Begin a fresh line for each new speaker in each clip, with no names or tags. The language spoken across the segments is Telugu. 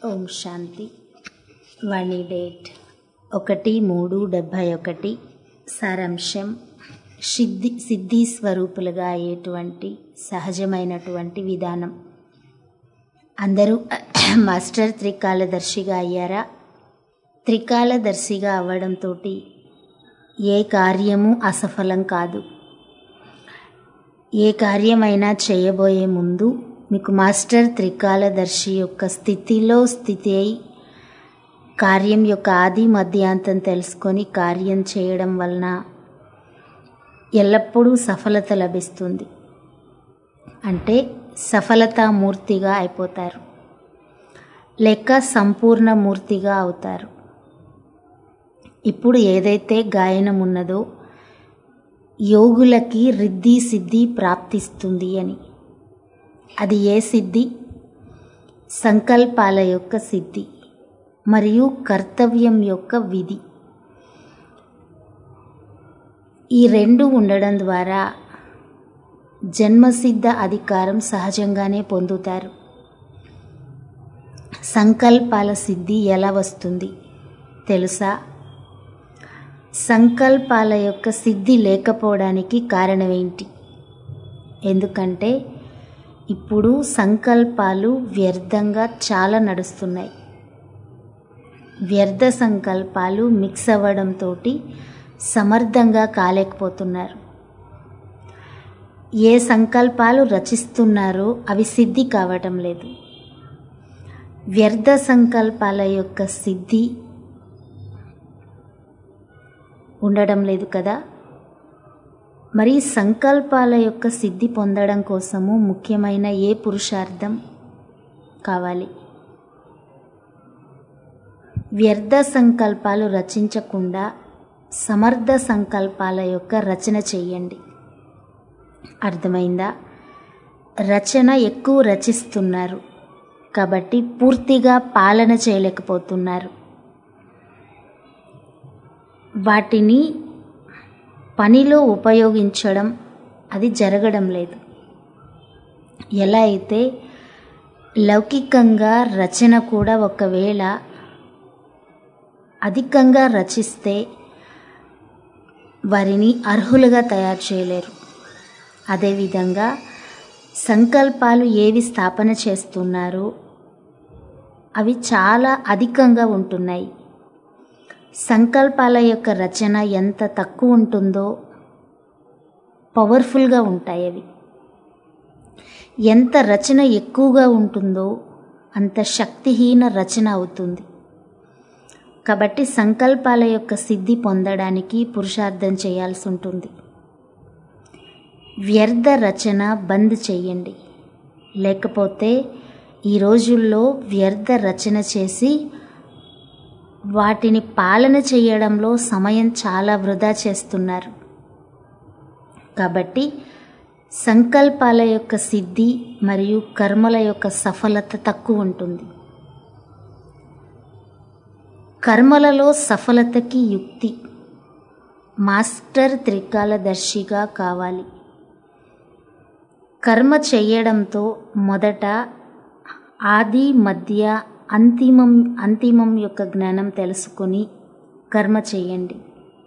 ఓం శాంతి వాణి డేట్ ఒకటి మూడు డెబ్భై ఒకటి సారాంశం సిద్ధి సిద్ధి స్వరూపులుగా అయ్యేటువంటి సహజమైనటువంటి విధానం అందరూ మాస్టర్ త్రికాలదర్శిగా అయ్యారా త్రికాలదర్శిగా అవ్వడంతో ఏ కార్యము అసఫలం కాదు ఏ కార్యమైనా చేయబోయే ముందు మీకు మాస్టర్ త్రికాలదర్శి యొక్క స్థితిలో స్థితి అయి కార్యం యొక్క ఆది మధ్యాంతం తెలుసుకొని కార్యం చేయడం వలన ఎల్లప్పుడూ సఫలత లభిస్తుంది అంటే సఫలతామూర్తిగా అయిపోతారు లేక సంపూర్ణ మూర్తిగా అవుతారు ఇప్పుడు ఏదైతే గాయనం ఉన్నదో యోగులకి రిద్ధి సిద్ధి ప్రాప్తిస్తుంది అని అది ఏ సిద్ధి సంకల్పాల యొక్క సిద్ధి మరియు కర్తవ్యం యొక్క విధి ఈ రెండు ఉండడం ద్వారా జన్మసిద్ధ అధికారం సహజంగానే పొందుతారు సంకల్పాల సిద్ధి ఎలా వస్తుంది తెలుసా సంకల్పాల యొక్క సిద్ధి లేకపోవడానికి కారణమేంటి ఎందుకంటే ఇప్పుడు సంకల్పాలు వ్యర్థంగా చాలా నడుస్తున్నాయి వ్యర్థ సంకల్పాలు మిక్స్ అవ్వడంతో సమర్థంగా కాలేకపోతున్నారు ఏ సంకల్పాలు రచిస్తున్నారో అవి సిద్ధి కావటం లేదు వ్యర్థ సంకల్పాల యొక్క సిద్ధి ఉండడం లేదు కదా మరి సంకల్పాల యొక్క సిద్ధి పొందడం కోసము ముఖ్యమైన ఏ పురుషార్థం కావాలి వ్యర్థ సంకల్పాలు రచించకుండా సమర్థ సంకల్పాల యొక్క రచన చెయ్యండి అర్థమైందా రచన ఎక్కువ రచిస్తున్నారు కాబట్టి పూర్తిగా పాలన చేయలేకపోతున్నారు వాటిని పనిలో ఉపయోగించడం అది జరగడం లేదు ఎలా అయితే లౌకికంగా రచన కూడా ఒకవేళ అధికంగా రచిస్తే వారిని అర్హులుగా తయారు చేయలేరు అదేవిధంగా సంకల్పాలు ఏవి స్థాపన చేస్తున్నారో అవి చాలా అధికంగా ఉంటున్నాయి సంకల్పాల యొక్క రచన ఎంత తక్కువ ఉంటుందో పవర్ఫుల్గా ఉంటాయి అవి ఎంత రచన ఎక్కువగా ఉంటుందో అంత శక్తిహీన రచన అవుతుంది కాబట్టి సంకల్పాల యొక్క సిద్ధి పొందడానికి పురుషార్థం చేయాల్సి ఉంటుంది వ్యర్థ రచన బంద్ చేయండి లేకపోతే ఈ రోజుల్లో వ్యర్థ రచన చేసి వాటిని పాలన చేయడంలో సమయం చాలా వృధా చేస్తున్నారు కాబట్టి సంకల్పాల యొక్క సిద్ధి మరియు కర్మల యొక్క సఫలత తక్కువ ఉంటుంది కర్మలలో సఫలతకి యుక్తి మాస్టర్ త్రికాలదర్శిగా కావాలి కర్మ చేయడంతో మొదట ఆది మధ్య అంతిమం అంతిమం యొక్క జ్ఞానం తెలుసుకొని కర్మ చేయండి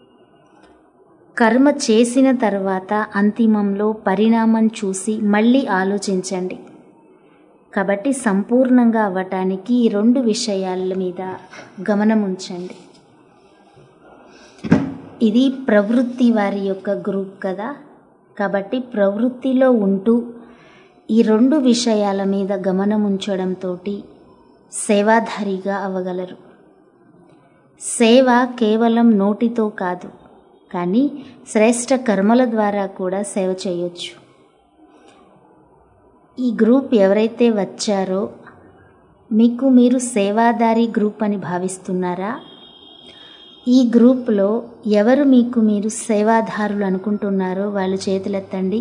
కర్మ చేసిన తర్వాత అంతిమంలో పరిణామం చూసి మళ్ళీ ఆలోచించండి కాబట్టి సంపూర్ణంగా అవ్వటానికి ఈ రెండు విషయాల మీద గమనం ఉంచండి ఇది ప్రవృత్తి వారి యొక్క గ్రూప్ కదా కాబట్టి ప్రవృత్తిలో ఉంటూ ఈ రెండు విషయాల మీద గమనం ఉంచడంతో సేవాధారిగా అవ్వగలరు సేవ కేవలం నోటితో కాదు కానీ శ్రేష్ట కర్మల ద్వారా కూడా సేవ చేయొచ్చు ఈ గ్రూప్ ఎవరైతే వచ్చారో మీకు మీరు సేవాదారి గ్రూప్ అని భావిస్తున్నారా ఈ గ్రూప్లో ఎవరు మీకు మీరు సేవాదారులు అనుకుంటున్నారో వాళ్ళు చేతులెత్తండి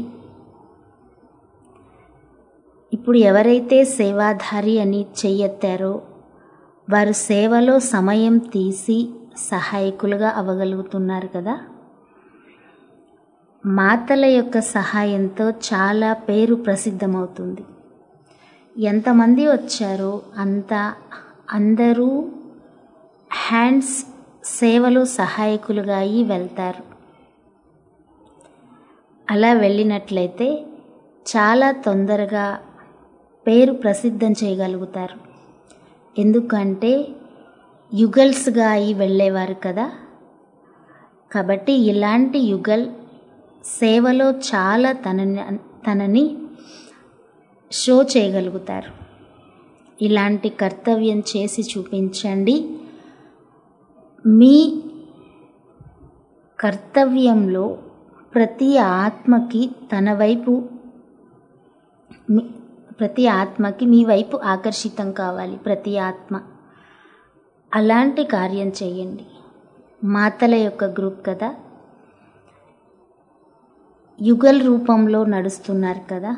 ఇప్పుడు ఎవరైతే సేవాధారి అని చెయ్యెత్తారో వారు సేవలో సమయం తీసి సహాయకులుగా అవ్వగలుగుతున్నారు కదా మాతల యొక్క సహాయంతో చాలా పేరు ప్రసిద్ధమవుతుంది ఎంతమంది వచ్చారో అంత అందరూ హ్యాండ్స్ సేవలో సహాయకులుగా అయి వెళ్తారు అలా వెళ్ళినట్లయితే చాలా తొందరగా పేరు ప్రసిద్ధం చేయగలుగుతారు ఎందుకంటే యుగల్స్గా అయి వెళ్ళేవారు కదా కాబట్టి ఇలాంటి యుగల్ సేవలో చాలా తనని తనని షో చేయగలుగుతారు ఇలాంటి కర్తవ్యం చేసి చూపించండి మీ కర్తవ్యంలో ప్రతి ఆత్మకి తన వైపు మీ- ప్రతి ఆత్మకి మీ వైపు ఆకర్షితం కావాలి ప్రతి ఆత్మ అలాంటి కార్యం చేయండి మాతల యొక్క గ్రూప్ కదా యుగల్ రూపంలో నడుస్తున్నారు కదా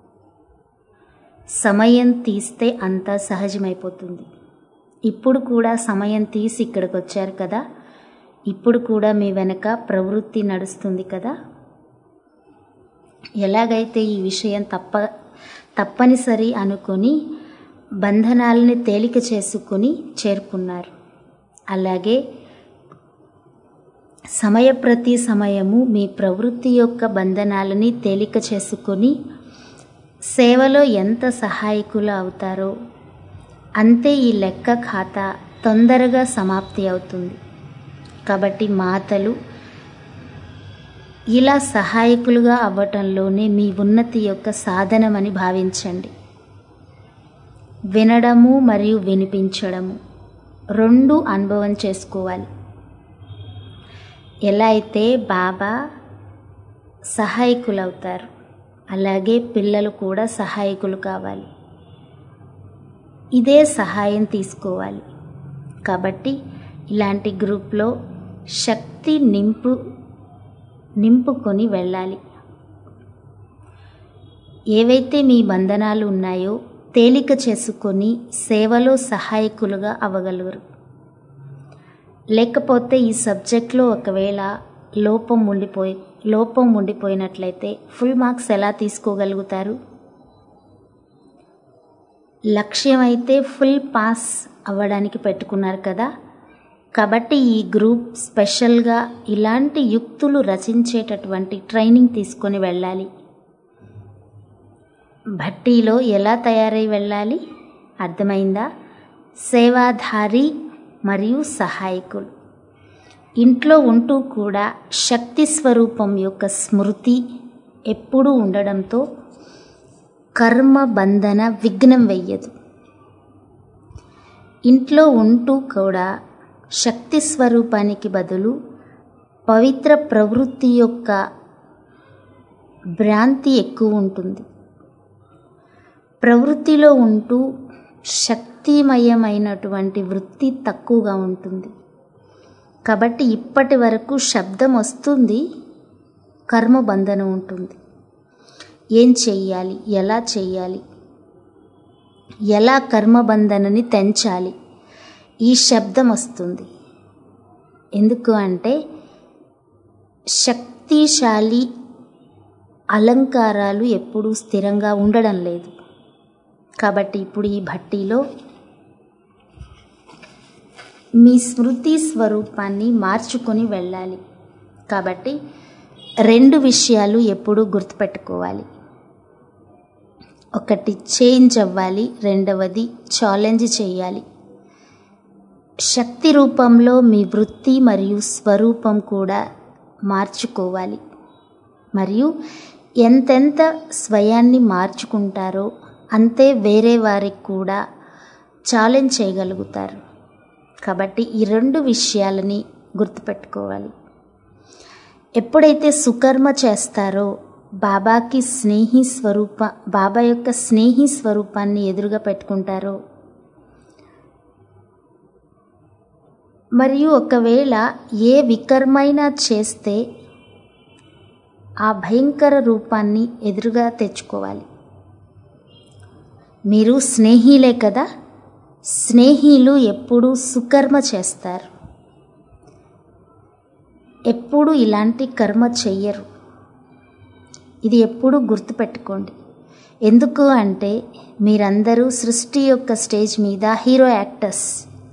సమయం తీస్తే అంతా సహజమైపోతుంది ఇప్పుడు కూడా సమయం తీసి ఇక్కడికి వచ్చారు కదా ఇప్పుడు కూడా మీ వెనక ప్రవృత్తి నడుస్తుంది కదా ఎలాగైతే ఈ విషయం తప్ప తప్పనిసరి అనుకొని బంధనాలని తేలిక చేసుకొని చేరుకున్నారు అలాగే సమయ ప్రతి సమయము మీ ప్రవృత్తి యొక్క బంధనాలని తేలిక చేసుకొని సేవలో ఎంత సహాయకులు అవుతారో అంతే ఈ లెక్క ఖాతా తొందరగా సమాప్తి అవుతుంది కాబట్టి మాతలు ఇలా సహాయకులుగా అవ్వటంలోనే మీ ఉన్నతి యొక్క సాధనమని భావించండి వినడము మరియు వినిపించడము రెండు అనుభవం చేసుకోవాలి ఎలా అయితే బాబా సహాయకులు అవుతారు అలాగే పిల్లలు కూడా సహాయకులు కావాలి ఇదే సహాయం తీసుకోవాలి కాబట్టి ఇలాంటి గ్రూప్లో శక్తి నింపు నింపుకొని వెళ్ళాలి ఏవైతే మీ బంధనాలు ఉన్నాయో తేలిక చేసుకొని సేవలో సహాయకులుగా అవ్వగలరు లేకపోతే ఈ సబ్జెక్ట్లో ఒకవేళ లోపం ఉండిపోయి లోపం ఉండిపోయినట్లయితే ఫుల్ మార్క్స్ ఎలా తీసుకోగలుగుతారు లక్ష్యం అయితే ఫుల్ పాస్ అవ్వడానికి పెట్టుకున్నారు కదా కాబట్టి ఈ గ్రూప్ స్పెషల్గా ఇలాంటి యుక్తులు రచించేటటువంటి ట్రైనింగ్ తీసుకొని వెళ్ళాలి భట్టీలో ఎలా తయారై వెళ్ళాలి అర్థమైందా సేవాధారి మరియు సహాయకులు ఇంట్లో ఉంటూ కూడా శక్తి స్వరూపం యొక్క స్మృతి ఎప్పుడూ ఉండడంతో కర్మ బంధన విఘ్నం వెయ్యదు ఇంట్లో ఉంటూ కూడా శక్తి స్వరూపానికి బదులు పవిత్ర ప్రవృత్తి యొక్క భ్రాంతి ఎక్కువ ఉంటుంది ప్రవృత్తిలో ఉంటూ శక్తిమయమైనటువంటి వృత్తి తక్కువగా ఉంటుంది కాబట్టి ఇప్పటి వరకు శబ్దం వస్తుంది కర్మబంధనం ఉంటుంది ఏం చెయ్యాలి ఎలా చెయ్యాలి ఎలా కర్మబంధనని తెంచాలి ఈ శబ్దం వస్తుంది ఎందుకు అంటే శక్తిశాలి అలంకారాలు ఎప్పుడూ స్థిరంగా ఉండడం లేదు కాబట్టి ఇప్పుడు ఈ భట్టీలో మీ స్మృతి స్వరూపాన్ని మార్చుకొని వెళ్ళాలి కాబట్టి రెండు విషయాలు ఎప్పుడూ గుర్తుపెట్టుకోవాలి ఒకటి చేంజ్ అవ్వాలి రెండవది ఛాలెంజ్ చేయాలి శక్తి రూపంలో మీ వృత్తి మరియు స్వరూపం కూడా మార్చుకోవాలి మరియు ఎంతెంత స్వయాన్ని మార్చుకుంటారో అంతే వేరే వారికి కూడా ఛాలెంజ్ చేయగలుగుతారు కాబట్టి ఈ రెండు విషయాలని గుర్తుపెట్టుకోవాలి ఎప్పుడైతే సుకర్మ చేస్తారో బాబాకి స్నేహి స్వరూప బాబా యొక్క స్నేహి స్వరూపాన్ని ఎదురుగా పెట్టుకుంటారో మరియు ఒకవేళ ఏ వికర్మైనా చేస్తే ఆ భయంకర రూపాన్ని ఎదురుగా తెచ్చుకోవాలి మీరు స్నేహిలే కదా స్నేహిలు ఎప్పుడూ సుకర్మ చేస్తారు ఎప్పుడు ఇలాంటి కర్మ చెయ్యరు ఇది ఎప్పుడు గుర్తుపెట్టుకోండి ఎందుకు అంటే మీరందరూ సృష్టి యొక్క స్టేజ్ మీద హీరో యాక్టర్స్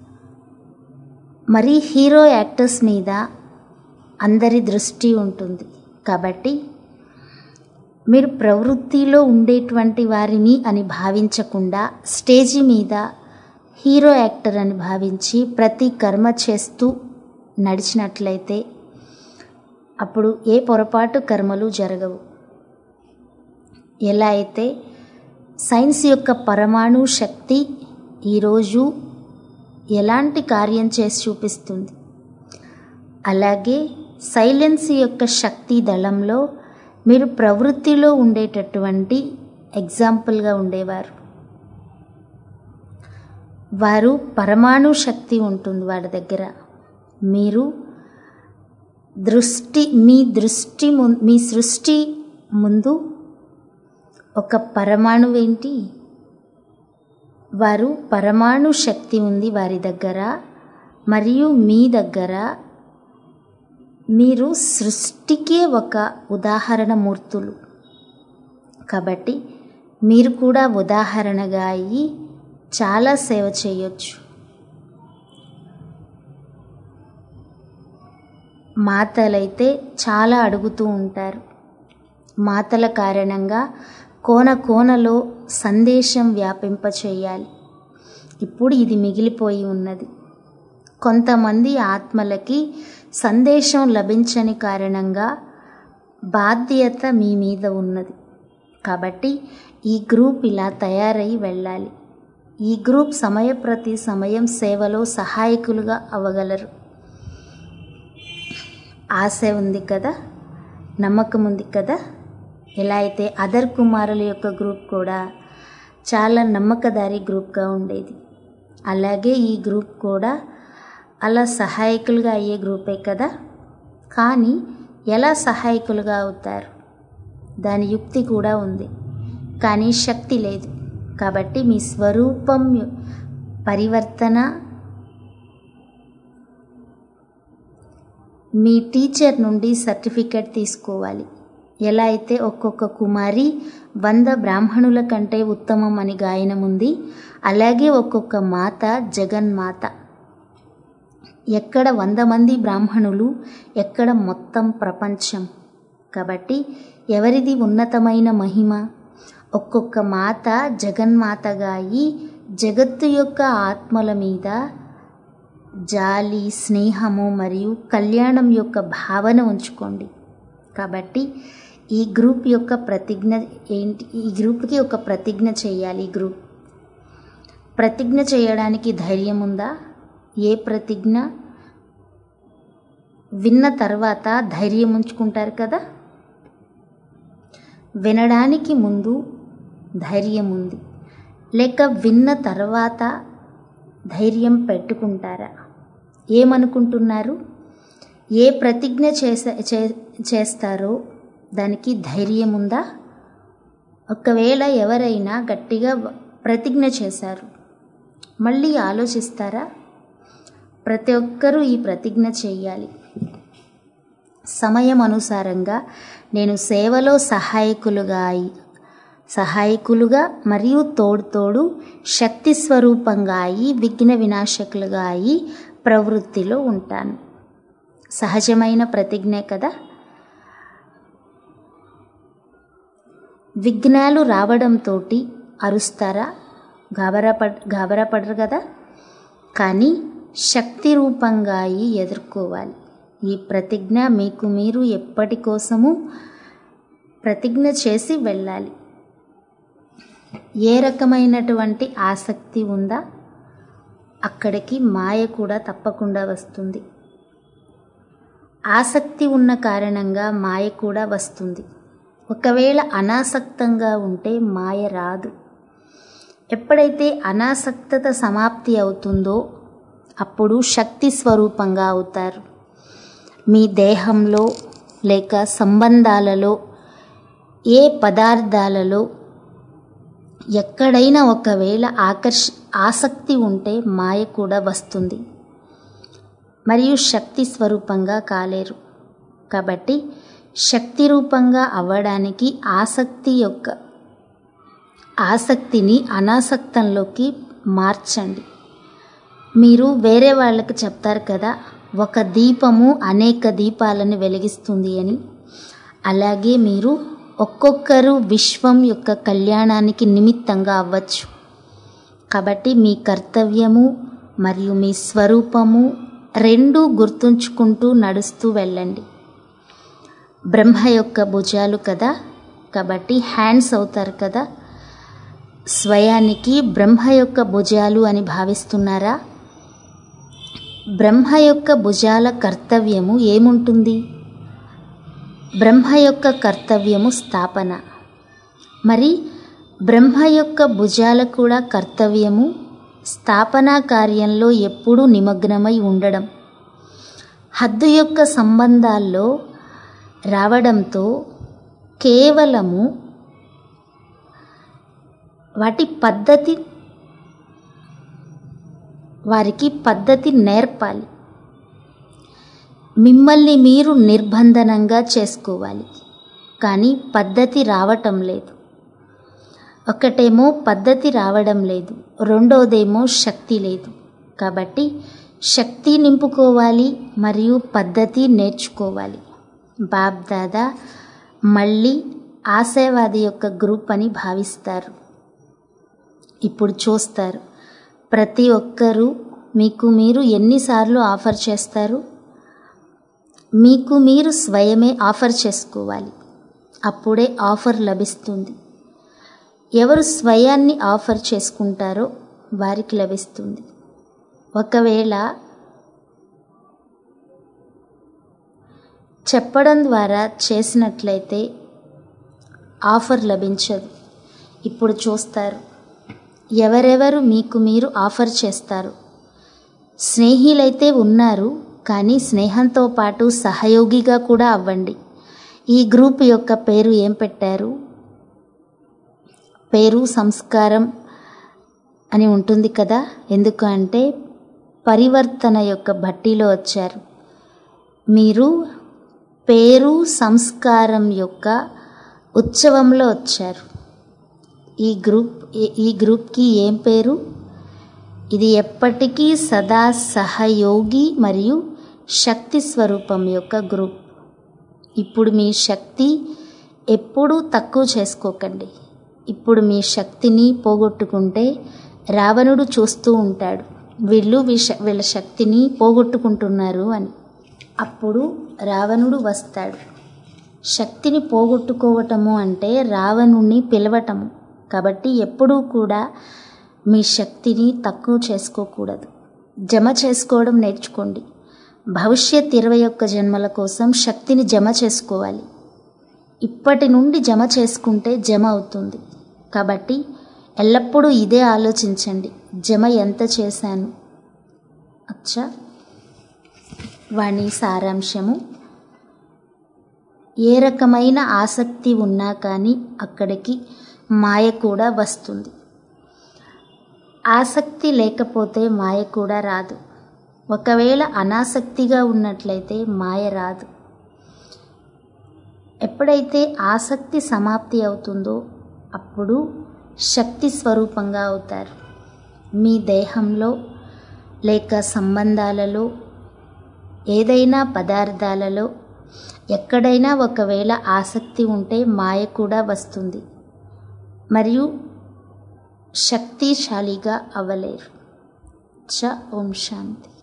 మరి హీరో యాక్టర్స్ మీద అందరి దృష్టి ఉంటుంది కాబట్టి మీరు ప్రవృత్తిలో ఉండేటువంటి వారిని అని భావించకుండా స్టేజి మీద హీరో యాక్టర్ అని భావించి ప్రతి కర్మ చేస్తూ నడిచినట్లయితే అప్పుడు ఏ పొరపాటు కర్మలు జరగవు ఎలా అయితే సైన్స్ యొక్క పరమాణు శక్తి ఈరోజు ఎలాంటి కార్యం చేసి చూపిస్తుంది అలాగే సైలెన్స్ యొక్క శక్తి దళంలో మీరు ప్రవృత్తిలో ఉండేటటువంటి ఎగ్జాంపుల్గా ఉండేవారు వారు పరమాణు శక్తి ఉంటుంది వాడి దగ్గర మీరు దృష్టి మీ దృష్టి ము- మీ సృష్టి ముందు ఒక పరమాణు ఏంటి వారు పరమాణు శక్తి ఉంది వారి దగ్గర మరియు మీ దగ్గర మీరు సృష్టికే ఒక ఉదాహరణ మూర్తులు కాబట్టి మీరు కూడా ఉదాహరణగా అయ్యి చాలా సేవ చేయొచ్చు మాతలైతే చాలా అడుగుతూ ఉంటారు మాతల కారణంగా కోన కోనలో సందేశం వ్యాపింప చేయాలి ఇప్పుడు ఇది మిగిలిపోయి ఉన్నది కొంతమంది ఆత్మలకి సందేశం లభించని కారణంగా బాధ్యత మీ మీద ఉన్నది కాబట్టి ఈ గ్రూప్ ఇలా తయారై వెళ్ళాలి ఈ గ్రూప్ సమయ ప్రతి సమయం సేవలో సహాయకులుగా అవ్వగలరు ఆశ ఉంది కదా నమ్మకం ఉంది కదా ఎలా అయితే అదర్ కుమారుల యొక్క గ్రూప్ కూడా చాలా నమ్మకదారి గ్రూప్గా ఉండేది అలాగే ఈ గ్రూప్ కూడా అలా సహాయకులుగా అయ్యే గ్రూపే కదా కానీ ఎలా సహాయకులుగా అవుతారు దాని యుక్తి కూడా ఉంది కానీ శక్తి లేదు కాబట్టి మీ స్వరూపం యొ- పరివర్తన మీ టీచర్ నుండి సర్టిఫికెట్ తీసుకోవాలి ఎలా అయితే ఒక్కొక్క కుమారి వంద బ్రాహ్మణుల కంటే ఉత్తమం అని గాయనం ఉంది అలాగే ఒక్కొక్క మాత జగన్మాత ఎక్కడ వంద మంది బ్రాహ్మణులు ఎక్కడ మొత్తం ప్రపంచం కాబట్టి ఎవరిది ఉన్నతమైన మహిమ ఒక్కొక్క మాత జగన్మాతగా అయి జగత్తు యొక్క ఆత్మల మీద జాలి స్నేహము మరియు కళ్యాణం యొక్క భావన ఉంచుకోండి కాబట్టి ఈ గ్రూప్ యొక్క ప్రతిజ్ఞ ఏంటి ఈ గ్రూప్కి ఒక ప్రతిజ్ఞ చేయాలి ఈ గ్రూప్ ప్రతిజ్ఞ చేయడానికి ధైర్యం ఉందా ఏ ప్రతిజ్ఞ విన్న తర్వాత ధైర్యం ఉంచుకుంటారు కదా వినడానికి ముందు ధైర్యం ఉంది లేక విన్న తర్వాత ధైర్యం పెట్టుకుంటారా ఏమనుకుంటున్నారు ఏ ప్రతిజ్ఞ చేసే చే- చేస్తారో దానికి ధైర్యం ఉందా ఒకవేళ ఎవరైనా గట్టిగా ప్రతిజ్ఞ చేశారు మళ్ళీ ఆలోచిస్తారా ప్రతి ఒక్కరూ ఈ ప్రతిజ్ఞ చేయాలి సమయం అనుసారంగా నేను సేవలో సహాయకులుగా అయి సహాయకులుగా మరియు తోడు తోడు శక్తి స్వరూపంగా అయి విఘ్న వినాశకులుగా అయి ప్రవృత్తిలో ఉంటాను సహజమైన ప్రతిజ్ఞే కదా విఘ్నాలు రావడంతో అరుస్తారా గాబరా పడ్ గాబరా పడరు కదా కానీ శక్తి రూపంగా అయి ఎదుర్కోవాలి ఈ ప్రతిజ్ఞ మీకు మీరు ఎప్పటి కోసము ప్రతిజ్ఞ చేసి వెళ్ళాలి ఏ రకమైనటువంటి ఆసక్తి ఉందా అక్కడికి మాయ కూడా తప్పకుండా వస్తుంది ఆసక్తి ఉన్న కారణంగా మాయ కూడా వస్తుంది ఒకవేళ అనాసక్తంగా ఉంటే మాయ రాదు ఎప్పుడైతే అనాసక్తత సమాప్తి అవుతుందో అప్పుడు శక్తి స్వరూపంగా అవుతారు మీ దేహంలో లేక సంబంధాలలో ఏ పదార్థాలలో ఎక్కడైనా ఒకవేళ ఆకర్ష ఆసక్తి ఉంటే మాయ కూడా వస్తుంది మరియు శక్తి స్వరూపంగా కాలేరు కాబట్టి శక్తి రూపంగా అవ్వడానికి ఆసక్తి యొక్క ఆసక్తిని అనాసక్తంలోకి మార్చండి మీరు వేరే వాళ్ళకి చెప్తారు కదా ఒక దీపము అనేక దీపాలను వెలిగిస్తుంది అని అలాగే మీరు ఒక్కొక్కరు విశ్వం యొక్క కళ్యాణానికి నిమిత్తంగా అవ్వచ్చు కాబట్టి మీ కర్తవ్యము మరియు మీ స్వరూపము రెండూ గుర్తుంచుకుంటూ నడుస్తూ వెళ్ళండి బ్రహ్మ యొక్క భుజాలు కదా కాబట్టి హ్యాండ్స్ అవుతారు కదా స్వయానికి బ్రహ్మ యొక్క భుజాలు అని భావిస్తున్నారా బ్రహ్మ యొక్క భుజాల కర్తవ్యము ఏముంటుంది బ్రహ్మ యొక్క కర్తవ్యము స్థాపన మరి బ్రహ్మ యొక్క భుజాల కూడా కర్తవ్యము స్థాపనా కార్యంలో ఎప్పుడూ నిమగ్నమై ఉండడం హద్దు యొక్క సంబంధాల్లో రావడంతో కేవలము వాటి పద్ధతి వారికి పద్ధతి నేర్పాలి మిమ్మల్ని మీరు నిర్బంధనంగా చేసుకోవాలి కానీ పద్ధతి రావటం లేదు ఒకటేమో పద్ధతి రావడం లేదు రెండోదేమో శక్తి లేదు కాబట్టి శక్తి నింపుకోవాలి మరియు పద్ధతి నేర్చుకోవాలి బాబ్ దాదా మళ్ళీ ఆశావాది యొక్క గ్రూప్ అని భావిస్తారు ఇప్పుడు చూస్తారు ప్రతి ఒక్కరూ మీకు మీరు ఎన్నిసార్లు ఆఫర్ చేస్తారు మీకు మీరు స్వయమే ఆఫర్ చేసుకోవాలి అప్పుడే ఆఫర్ లభిస్తుంది ఎవరు స్వయాన్ని ఆఫర్ చేసుకుంటారో వారికి లభిస్తుంది ఒకవేళ చెప్పడం ద్వారా చేసినట్లయితే ఆఫర్ లభించదు ఇప్పుడు చూస్తారు ఎవరెవరు మీకు మీరు ఆఫర్ చేస్తారు స్నేహిలైతే ఉన్నారు కానీ స్నేహంతో పాటు సహయోగిగా కూడా అవ్వండి ఈ గ్రూప్ యొక్క పేరు ఏం పెట్టారు పేరు సంస్కారం అని ఉంటుంది కదా ఎందుకంటే పరివర్తన యొక్క బట్టీలో వచ్చారు మీరు పేరు సంస్కారం యొక్క ఉత్సవంలో వచ్చారు ఈ గ్రూప్ ఈ గ్రూప్కి ఏం పేరు ఇది ఎప్పటికీ సదా సహయోగి మరియు శక్తి స్వరూపం యొక్క గ్రూప్ ఇప్పుడు మీ శక్తి ఎప్పుడూ తక్కువ చేసుకోకండి ఇప్పుడు మీ శక్తిని పోగొట్టుకుంటే రావణుడు చూస్తూ ఉంటాడు వీళ్ళు విష వీళ్ళ శక్తిని పోగొట్టుకుంటున్నారు అని అప్పుడు రావణుడు వస్తాడు శక్తిని పోగొట్టుకోవటము అంటే రావణుణ్ణి పిలవటము కాబట్టి ఎప్పుడూ కూడా మీ శక్తిని తక్కువ చేసుకోకూడదు జమ చేసుకోవడం నేర్చుకోండి భవిష్యత్ ఇరవై ఒక్క జన్మల కోసం శక్తిని జమ చేసుకోవాలి ఇప్పటి నుండి జమ చేసుకుంటే జమ అవుతుంది కాబట్టి ఎల్లప్పుడూ ఇదే ఆలోచించండి జమ ఎంత చేశాను అచ్చా వాణి సారాంశము ఏ రకమైన ఆసక్తి ఉన్నా కానీ అక్కడికి మాయ కూడా వస్తుంది ఆసక్తి లేకపోతే మాయ కూడా రాదు ఒకవేళ అనాసక్తిగా ఉన్నట్లయితే మాయ రాదు ఎప్పుడైతే ఆసక్తి సమాప్తి అవుతుందో అప్పుడు శక్తి స్వరూపంగా అవుతారు మీ దేహంలో లేక సంబంధాలలో ఏదైనా పదార్థాలలో ఎక్కడైనా ఒకవేళ ఆసక్తి ఉంటే మాయ కూడా వస్తుంది మరియు శక్తిశాలిగా అవ్వలేరు చ ఓం శాంతి